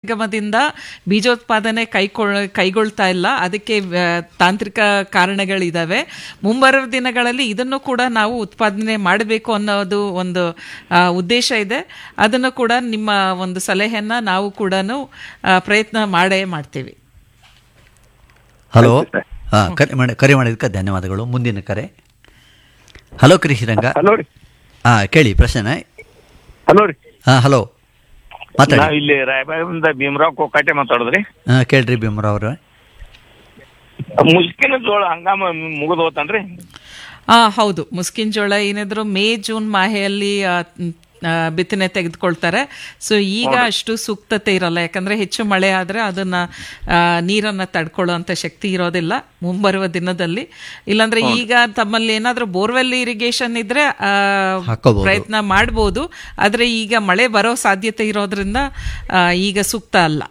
ನಿಗಮದಿಂದ ಬೀಜೋತ್ಪಾದನೆ ಕೈಗೊಳ್ ಕೈಗೊಳ್ತಾ ಇಲ್ಲ ಅದಕ್ಕೆ ಆ, ತಾಂತ್ರಿಕ ಕಾರಣಗಳಿದಾವೆ ಮುಂಬರುವ ದಿನಗಳಲ್ಲಿ ಇದನ್ನು ಕೂಡ ನಾವು ಉತ್ಪಾದನೆ ಮಾಡಬೇಕು ಅನ್ನೋದು ಒಂದು ಆ, ಉದ್ದೇಶ ಇದೆ ಅದನ್ನು ಕೂಡ ನಿಮ್ಮ ಒಂದು ಸಲಹೆಯನ್ನ ನಾವು ಕೂಡ ಪ್ರಯತ್ನ ಮಾಡೇ ಮಾಡ್ತೀವಿ ಹಲೋ ಹಾ ಕರೆ ಮಾಡಿ ಕರೆ ಮಾಡಿದ್ದಕ್ಕೆ ಧನ್ಯವಾದಗಳು ಮುಂದಿನ ಕರೆ ಹಲೋ ಕೃಷಿರಂಗ ಹಲೋ ರೀ ಹಾ ಕೇಳಿ ಪ್ರಶ್ನೆ ಹಲೋ ರೀ ಹಾ ಹಲೋ ಮಾತಾಡಿ ನಾವ್ ಇಲ್ಲಿ ರಾಯಬಾಗದಿಂದ ಭೀಮರಾವ್ ಕೋಕಾಟೆ ಮಾತಾಡೋದ್ರಿ ಹಾ ಕೇಳ್ರಿ ಭೀಮರಾವ್ ಅವ್ರ ಮುಸ್ಕಿನ ಜೋಳ ಹಂಗಾಮ ಮುಗಿದು ಹೋತನ್ರಿ ಆ ಹೌದು ಮುಸ್ಕಿನ್ ಜೋಳ ಏನಿದ್ರು ಮೇ ಜೂನ್ ಮಾಹೆಯಲ್ಲಿ ಆ, ಮ್, ಆ, ಬಿತ್ತನೆ ತೆಗೆದುಕೊಳ್ತಾರೆ ಸೊ ಈಗ ಅಷ್ಟು ಸೂಕ್ತತೆ ಇರಲ್ಲ ಯಾಕಂದ್ರೆ ಹೆಚ್ಚು ಮಳೆ ಆದ್ರೆ ಅದನ್ನ ಆ, ನೀರನ್ನ ತಡ್ಕೊಳ್ಳುವಂತ ಶಕ್ತಿ ಇರೋದಿಲ್ಲ ಮುಂಬರುವ ದಿನದಲ್ಲಿ ಇಲ್ಲಾಂದ್ರೆ ಈಗ ತಮ್ಮಲ್ಲಿ ಏನಾದ್ರೂ ಬೋರ್ವೆಲ್ ಇರಿಗೇಷನ್ ಇದ್ರೆ ಆ, ಹಾಕ್ಕೋಬಹುದು. ಪ್ರಯತ್ನ ಮಾಡ್ಬೋದು ಆದ್ರೆ ಈಗ ಮಳೆ ಬರೋ ಸಾಧ್ಯತೆ ಇರೋದ್ರಿಂದ ಆ, ಈಗ ಸೂಕ್ತ ಅಲ್ಲ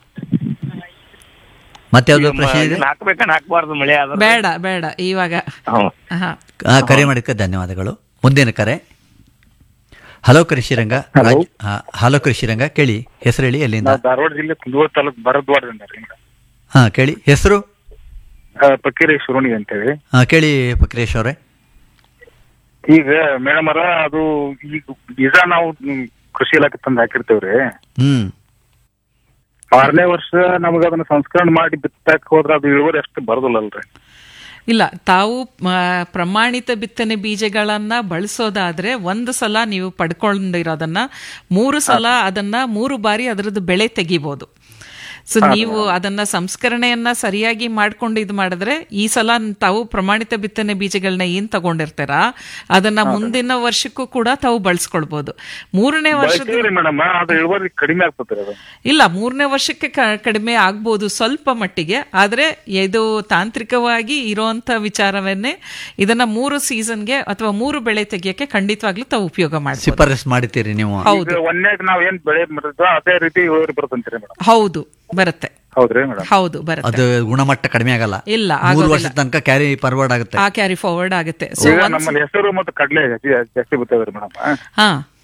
ಮತ್ತೆ ಯಾವ್ದು ಪ್ರಶ್ನೆ ಇದೆ ಹಾಕ್ಬೇಕನ್ ಹಾಕ್ಬಾರ್ದು ಮಳೆ ಆದ್ರೆ ಬೇಡ ಬೇಡ ಇವಾಗ ಹ್ಞೂ ಹಾ ಹಾ ಕರೆ ಮಾಡಿದ್ದಕ್ಕೆ ಧನ್ಯವಾದಗಳು ಮುಂದಿನ ಕರೆ ಹಲೋ ಕೃಷಿರಂಗ ರಾಜ್ ಹಾ, ಹಲೋ ಕೃಷಿರಂಗ ಕೇಳಿ ಹೆಸರು ಹೇಳಿ ಎಲ್ಲಿಂದ ಧಾರವಾಡ ಜಿಲ್ಲೆ ಕುಂದಗೋಳ ತಾಲೂಕು ಭರದ್ವಾಡದಿಂದ ರೀ ಹಾ ಕೇಳಿ ಹೆಸರು ಪಕ್ಕೀರಿ ಶಿರೋಣಿ ಅಂತೇಳಿ ಹಾ ಕೇಳಿ ಪಕ್ರೇಶ್ ಅವರೇ ಈಗ ಮೇಡಮ್ ಅರ ಅದು ಈಗ ಬೀಜ ನಾವು ಹ್ಮ್, ಕೃಷಿ ಇಲಾಖೆ ತಂದು ಹಾಕಿರ್ತೇವ್ರಿ ಹ್ಮ್ ಆರನೇ ವರ್ಷ ನಮಗ ಅದನ್ನ ಸಂಸ್ಕರಣೆ ಮಾಡಿ ಬಿತ್ತಾಕ ಹೋದ್ರ ಅದು ಇಳುವರಿ ಅಷ್ಟು ಬರೋದಿಲ್ಲಲ್ರಿ ಇಲ್ಲ ತಾವು ಆ, ಪ್ರಮಾಣಿತ ಬಿತ್ತನೆ ಬೀಜಗಳನ್ನ ಬಳಸೋದಾದ್ರೆ ಒಂದು ಸಲ ನೀವು ಪಡ್ಕೊಂಡಿರೋದನ್ನ ಮೂರು ಸಲ ಅದನ್ನ ಮೂರು ಬಾರಿ ಅದರದ್ದು ಬೆಳೆ ತೆಗಿಬೋದು ಸೊ ನೀವು ಅದನ್ನ ಸಂಸ್ಕರಣೆಯನ್ನ ಸರಿಯಾಗಿ ಮಾಡ್ಕೊಂಡು ಇದು ಮಾಡಿದ್ರೆ ಈ ಸಲ ತಾವು ಪ್ರಮಾಣಿತ ಬಿತ್ತನೆ ಬೀಜಗಳನ್ನ ಏನ್ ತಗೊಂಡಿರ್ತೀರ ಅದನ್ನ ಮುಂದಿನ ವರ್ಷಕ್ಕೂ ಕೂಡ ತಾವು ಬಳಸ್ಕೊಳ್ಬಹುದು ಮೂರನೇ ವರ್ಷದ ಬಳಸ್ತೀವ್ರಿ ಮೇಡಮ್ ಅದು ಇಳುವರಿ ಕಡಿಮೆ ಆಗ್ತದ್ರಿ ಅದು ಇಲ್ಲ ಮೂರನೇ ವರ್ಷಕ್ಕೆ ಕ- ಕಡಿಮೆ ಆಗ್ಬೋದು ಸ್ವಲ್ಪ ಮಟ್ಟಿಗೆ ಆದ್ರೆ ಇದು ತಾಂತ್ರಿಕವಾಗಿ ಇರುವಂತ ವಿಚಾರವನ್ನೇ ಇದನ್ನ ಮೂರು ಸೀಸನ್ಗೆ ಅಥವಾ ಮೂರು ಬೆಳೆ ತೆಗಿಯಕ್ಕೆ ಖಂಡಿತವಾಗ್ಲೂ ತಾವು ಉಪಯೋಗ ಮಾಡ್ಬೋದು ಶಿಫಾರಸ್ ಮಾಡ್ತೀರಿ ನೀವು ಹೌದು ಈಗ ಒಂದ್ನೇಗ್ ನಾವ್ ಏನ್ ಬೆಳೆ ಮಾಡಿದ್ವೋ ಅದೇ ರೀತಿ ಇಳುವರಿ ಬರ್ತಂತೀರಿ ಮೇಡಮ್ ಹೌದು ಬರುತ್ತೆ ಹೌದ್ರಿ ಮೇಡಮ್ ಹೌದು ಬರುತ್ತೆ ಅದು ಗುಣಮಟ್ಟ ಕಡಿಮೆ ಆಗಲ್ಲ ಇಲ್ಲ ಮೂರು ಆಗೋದಿಲ್ಲ ವರ್ಷದ ತನಕ ಕ್ಯಾರಿ ಫಾರ್ವರ್ಡ್ ಆಗುತ್ತೆ ಆ ಕ್ಯಾರಿ ಫಾರ್ವರ್ಡ್ ಆಗುತ್ತೆ ಸೊ ಈಗ ನಮ್ಮಲ್ಲಿ ಹೆಸರು ಮತ್ತು ಕಡ್ಲೆ ಜಾಸ್ತಿ ಜಾಸ್ತಿ ಬರ್ತೇವ್ರಿ ಮೇಡಮ್ ಹಾ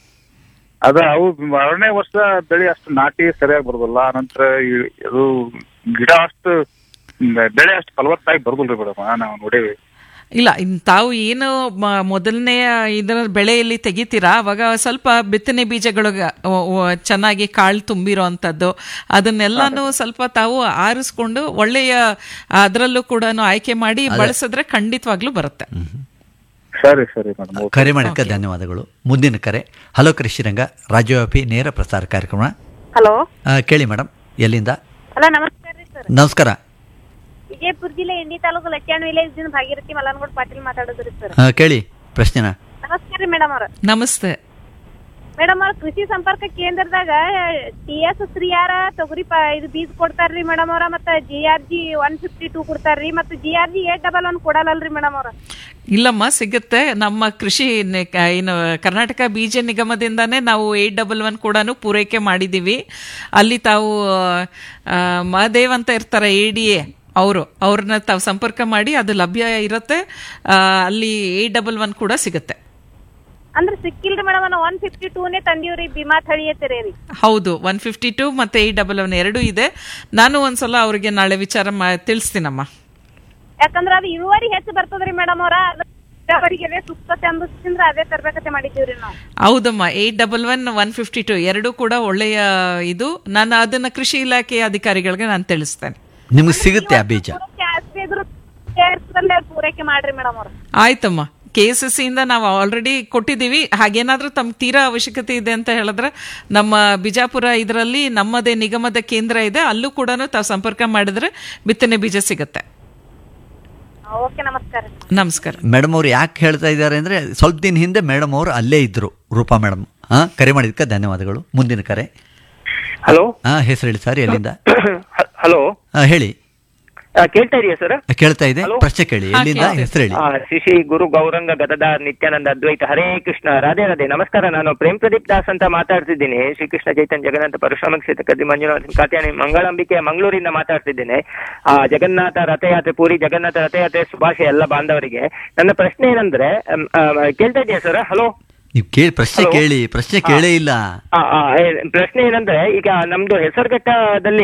ಅದ ಅವು ಆರನೇ ವರ್ಷ ಬೆಳೆ ಅಷ್ಟು ನಾಟಿ ಸರಿಯಾಗಿ ಬರೋದಿಲ್ಲ ನಂತರ ಅದು ಗಿಡ ಅಷ್ಟು ಮ್, ಬೆಳೆ ಅಷ್ಟು ಫಲವತ್ತಾಗಿ ಬರೋದಿಲ್ರಿ ಮೇಡಮ್ ನಾವು ನೋಡೇವಿ ಇಲ್ಲ ಇನ್ ತಾವು ಏನು ಮ- ಮೊದಲನೇ ಇದರ ಬೆಳೆಯಲ್ಲಿ ತೆಗಿತೀರಾ ಅವಾಗ ಸ್ವಲ್ಪ ಬಿತ್ತನೆ ಬೀಜಗಳು ಚೆನ್ನಾಗಿ ಕಾಳು ತುಂಬಿರೋ ಅಂಥದ್ದು ಅದನ್ನೆಲ್ಲಾನು ಸ್ವಲ್ಪ ತಾವು ಆರಿಸ್ಕೊಂಡು ಒಳ್ಳೆಯ ಅದರಲ್ಲೂ ಕೂಡ ಆಯ್ಕೆ ಮಾಡಿ ಬಳಸಿದ್ರೆ ಖಂಡಿತವಾಗ್ಲೂ ಬರುತ್ತೆ ಸರಿ ಸರಿ ಮೇಡಮ್ ಕರೆ ಮಾಡಿದ್ದಕ್ಕೆ ಧನ್ಯವಾದಗಳು ಮುಂದಿನ ಕರೆ ಹಲೋ ಕೃಷಿರಂಗ ರಾಜ್ಯವ್ಯಾಪಿ ನೇರ ಪ್ರಸಾರ ಕಾರ್ಯಕ್ರಮ ಹಲೋ ಆ, ಕೇಳಿ ಮೇಡಮ್ ಎಲ್ಲಿಂದ ಹಲೋ ನಮಸ್ಕಾರ ರೀ ಸರ್ ನಮಸ್ಕಾರ ವಿಜಯಪುರ ಜಿಲ್ಲೆ ಇಂಡಿ ತಾಲೂಕು ಲಚ್ಚಾಣ ವಿಲೇಜ್ ದಿಂದ ಭಾಗೀರಥಿ ಮಲನಗೋಡ್ ಪಾಟೀಲ್ ಮಾತಾಡೋದ್ರಿ ಸರ್ ಆ, ಕೇಳಿ ಪ್ರಶ್ನೆನ ನಮಸ್ಕಾರ ರೀ ಮೇಡಮ್ ಅವ್ರ ನಮಸ್ತೆ ಮೇಡಮ್ ಅವ್ರ ಕೃಷಿ ಸಂಪರ್ಕ ಕೇಂದ್ರದಾಗ ಟಿ ಎಸ್ ಶ್ರೀಯಾರ ತೊಗರಿ ಪ ಇದು ಬೀಜ ಕೊಡ್ತಾರ್ರಿ ಮೇಡಮ್ ಅವ್ರ ಮತ್ತ G R G one fifty two ಕೊಡ್ತಾರ್ರಿ ಮತ್ತ G R G eight double one ಕೊಡಲ್ಲಲ್ರಿ ಮೇಡಮ್ ಅವ್ರ ಇಲ್ಲಮ್ಮ ಸಿಗುತ್ತೆ ನಮ್ಮ ಕೃಷಿ ನೆ- ಕ- ಏನು ಕರ್ನಾಟಕ ಬೀಜ ನಿಗಮದಿಂದಾನೇ ನಾವು ಏಟ್ ಡಬಲ್ ಒನ್ ಕೂಡ ಪೂರೈಕೆ ಮಾಡಿದ್ದೀವಿ ಅಲ್ಲಿ ತಾವು ಆ, ಮಹದೇವ್ ಅಂತ ಇರ್ತಾರೆ ಎ ಡಿ ಎ ಅವರು ಅವ್ರನ್ನ ತಾವು ಸಂಪರ್ಕ ಮಾಡಿ ಅದು ಲಭ್ಯ ಇರುತ್ತೆ ಆ, ಅಲ್ಲಿ ಏಟ್ ಡಬಲ್ ಒನ್ ಕೂಡ ಸಿಗುತ್ತೆ ಅಂದ್ರ ಸಿಕ್ಕಿಲ್ರಿ ಮೇಡಮ್ ನಾವು ಒನ್ ಫಿಫ್ಟಿ ಟೂನೇ ತಂದೀವ್ರಿ ಭೀಮಾ ಥಳಿ ಐತಿರಿ ರೀ ಹೌದು ಒನ್ ಫಿಫ್ಟಿ ಟು ಮತ್ತು ಏಟ್ ಡಬಲ್ ಒನ್ ಎರಡೂ ಇದೆ ನಾನು ಒಂದ್ಸಲ ಅವರಿಗೆ ನಾಳೆ ವಿಚಾರ ಮಾ ತಿಳಿಸ್ತೀನಮ್ಮ ಯಾಕಂದ್ರ ಅದು ಇಳುವರಿ ಹೆಚ್ಚು ಬರ್ತದ್ರಿ ಮೇಡಮ್ ಅವ್ರ ಅವರಿಗೆ ಸೂಕ್ತತೆ ಅಂಬಿಸಿಂದ್ರ ಅದೇ ತರ್ಬೇಕತೆ ಮಾಡಿದ್ದೀವ್ರಿ ನಾವು ಹೌದಮ್ಮ eight double one one fifty two ಎರಡೂ ಕೂಡ ಒಳ್ಳೆಯ ಇದು ನಾನು ಅದನ್ನ ಕೃಷಿ ಇಲಾಖೆ ಅಧಿಕಾರಿಗಳಿಗೆ ನಾನು ತಿಳಿಸ್ತೇನೆ ನಿಮ್ಗೆ ಸಿಗುತ್ತೆ ಆ ಬೀಜ ಜಾಸ್ತಿ ಇದ್ರು ಕೇರ್ಸಲ್ಲೇ ಪೂರೈಕೆ ಮಾಡ್ರಿ ಮೇಡಮ್ ಅವ್ರ ಆಯ್ತಮ್ಮ ಕೆ ಎಸ್ ಎಸ್ ಇಂದ ನಾವು ಆಲ್ರೆಡಿ ಕೊಟ್ಟಿದ್ದೀವಿ ಹಾಗೇನಾದ್ರೂ ತಮ್ಗೆ ತೀರಾ ಅವಶ್ಯಕತೆ ಇದೆ ಅಂತ ಹೇಳಿದ್ರೆ ನಮ್ಮ ಬಿಜಾಪುರ ಇದರಲ್ಲಿ ನಮ್ಮದೇ ನಿಗಮದ ಕೇಂದ್ರ ಇದೆ ಅಲ್ಲೂ ಕೂಡ ತಾವು ಸಂಪರ್ಕ ಮಾಡಿದ್ರೆ ಬಿತ್ತನೆ ಬೀಜ ಸಿಗುತ್ತೆ ಓಕೆ ನಮಸ್ಕಾರ ನಮಸ್ಕಾರ ಮೇಡಮ್ ಅವ್ರು ಯಾಕೆ ಹೇಳ್ತಾ ಇದ್ದಾರೆ ಅಂದ್ರೆ ಸ್ವಲ್ಪ ದಿನ ಹಿಂದೆ ಮೇಡಮ್ ಅವರು ಅಲ್ಲೇ ಇದ್ರು ರೂಪಾ ಮೇಡಮ್ ಹಾ ಕರೆ ಮಾಡಿದ್ದಕ್ಕೆ ಧನ್ಯವಾದಗಳು ಮುಂದಿನ ಕರೆ ಹಲೋ ಹಾ ಹೆಸರು ಹೇಳಿ ಸರ್ ಎಲ್ಲಿಂದ ಹಲೋ ಆ, ಹೇಳಿ ಕೇಳ್ತಾ ಇದೆಯಾ ಸರ್ ಕೇಳ್ತಾ ಇದೆ ಪ್ರಶ್ನೆ ಕೇಳಿ ಎಲ್ಲಿಂದ ಹೆಸರು ಹೇಳಿ ಶ್ರೀ ಶ್ರೀ ಗುರು ಗೌರಂಗ ಗದದಾರ್ ನಿತ್ಯಾನಂದ ಅದ್ವೈತ ಹರೇ ಕೃಷ್ಣ ರಾಧೆ ರಾಧೆ ನಮಸ್ಕಾರ ನಾನು ಪ್ರೇಮ್ ಪ್ರದೀಪ್ ದಾಸ್ ಅಂತ ಮಾತಾಡ್ತಿದ್ದೀನಿ ಶ್ರೀಕೃಷ್ಣ ಚೈತನ್ಯ ಜಗನ್ನಾಥ ಪರಶುರಾಮ ಕ್ಷೇತ್ರ ಕದ್ದಿ ಮಂಜುನಾಥ ಕಾತ್ಯಾನಿ ಮಂಗಳಂಬಿಕೆ ಮಂಗಳೂರಿಂದ ಮಾತಾಡ್ತಿದ್ದೇನೆ ಆ ಜಗನ್ನಾಥ ರಥಯಾತ್ರೆ ಪೂರಿ ಜಗನ್ನಾಥ ರಥಯಾತ್ರೆ ಶುಭಾಶಯ ಎಲ್ಲ ಬಾಂಧವರಿಗೆ ನನ್ನ ಪ್ರಶ್ನೆ ಏನಂದ್ರೆ ಅಮ್, ಆ, ಕೇಳ್ತಾ ಇದೆಯಾ ಸರ್ ಹಲೋ ನೀವು ಕೇಳಿ ಪ್ರಶ್ನೆ Hello? ಕೇಳಿ ಪ್ರಶ್ನೆ ಕೇಳೇ ಇಲ್ಲ ಆ, ಆ, ಏ, ಪ್ರಶ್ನೆ ಏನಂದ್ರೆ ಈಗ ನಮ್ದು ಹೆಸರುಘಟ್ಟದಲ್ಲಿ